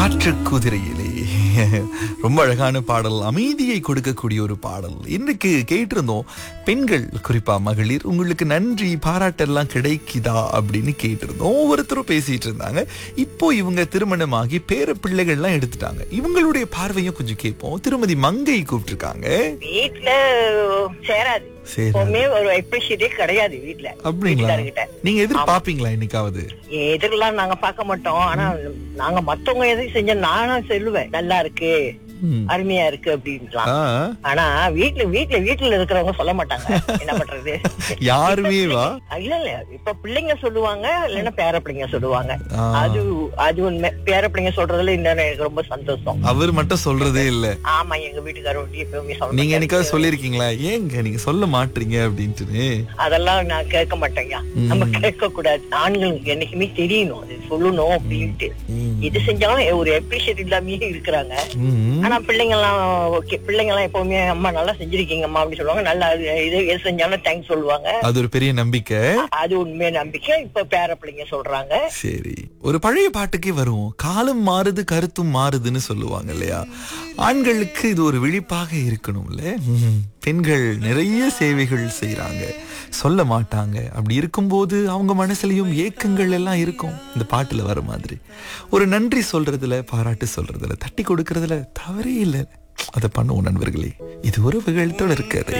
காற்று குதிரையிலே ரொம்ப அழகான பாடல் அமைதியை கொடுக்கக்கூடிய ஒரு பாடல் இன்னைக்கு கேட்டிருந்தோம் பெண்கள் குறிப்பா மகளிர் உங்களுக்கு நன்றி பாராட்டெல்லாம் கிடைக்குதா அப்படின்னு கேட்டிருந்தோம் ஒவ்வொருத்தரும் பேசிட்டு இருந்தாங்க இப்போ இவங்க திருமணமாகி பேர பிள்ளைகள்லாம் எடுத்துட்டாங்க இவங்களுடைய பார்வையும் கொஞ்சம் கேட்போம் திருமதி மங்கை கூப்பிட்டிருக்காங்க வீட்ல சேராது சரி எப்பவுமே ஒரு அப்ரிஷியேட்டே கிடையாது வீட்ல அப்படிங்களா வீட்டுக்காரர்கிட்ட நீங்க எதிர்பார்ப்பீங்களா இன்னைக்காவது எதிரெல்லாம் நாங்க பார்க்க மாட்டோம் ஆனா நாங்க மத்தவங்க எதுவும் செஞ்ச நானும் சொல்லுவேன் நல்லா இருக்கு ம். அருமையா இருக்கு அப்படின்லாம் ஆ, ஆனா வீட்ல வீட்ல வீட்டுல இருக்கிறவங்க சொல்ல மாட்டாங்க என்ன பண்றது யாருமே வா இல்ல இல்ல இப்ப பிள்ளைங்க சொல்லுவாங்க இல்லைன்னா பேர பிள்ளைங்க சொல்லுவாங்க ஆ. அது அது உண்மை பேர பிள்ளைங்க சொல்றதுல இன்னும் எனக்கு ரொம்ப சந்தோஷம் அவர் மட்டும் சொல்றதே இல்ல ஆமா எங்க வீட்டுக்காரர் ஒட்டி எப்பவுமே சொல்ல நீங்க மாட்டாரு. என்னைக்காவது சொல்லிருக்கீங்களா ஏங்க நீங்க சொல்ல மாட்டீங்க அப்படின்ட்டு அதெல்லாம் நான் கேட்க மாட்டேங்க நம்ம கேட்க கூடாது ஆண்களுக்கு என்னைக்குமே தெரியணும் அது சொல்லணும் அப்படின்ட்டு எது செஞ்சாலும் ஒரு அப்ரிஷியேட் இல்லாமயே இருக்கிறாங்க ம். ஆனா பிள்ளைங்க எல்லாம் ஓகே பிள்ளைங்க எல்லாம் எப்பவுமே அம்மா நல்லா செஞ்சிருக்கீங்கம்மா அப்படின்னு சொல்லுவாங்க நல்லா அது இது எது செஞ்சாலும் தேங்க்ஸ் சொல்லுவாங்க அது ஒரு பெரிய நம்பிக்கை அது உண்மை நம்பிக்கை இப்ப பேர பிள்ளைங்க சொல்றாங்க சரி ஒரு பழைய பாட்டுக்கே வருவோம் காலம் மாறுது கருத்தும் மாறுதுன்னு சொல்லுவாங்க இல்லையா ஆண்களுக்கு இது ஒரு விழிப்பாக இருக்கணும்ல ம். பெண்கள் நிறைய சேவைகள் செய்றாங்க சொல்ல மாட்டாங்க அப்படி இருக்கும்போது அவங்க மனசுலயும் ஏக்கங்கள் எல்லாம் இருக்கும் இந்த பாட்டுல வர மாதிரி ஒரு நன்றி சொல்றதுல பாராட்டு சொல்றதுல தட்டி கொடுக்கறதுல தவறே இல்லை அதை பண்ணுவோம் நண்பர்களே இது ஒரு விகழ்த்தோட இருக்காது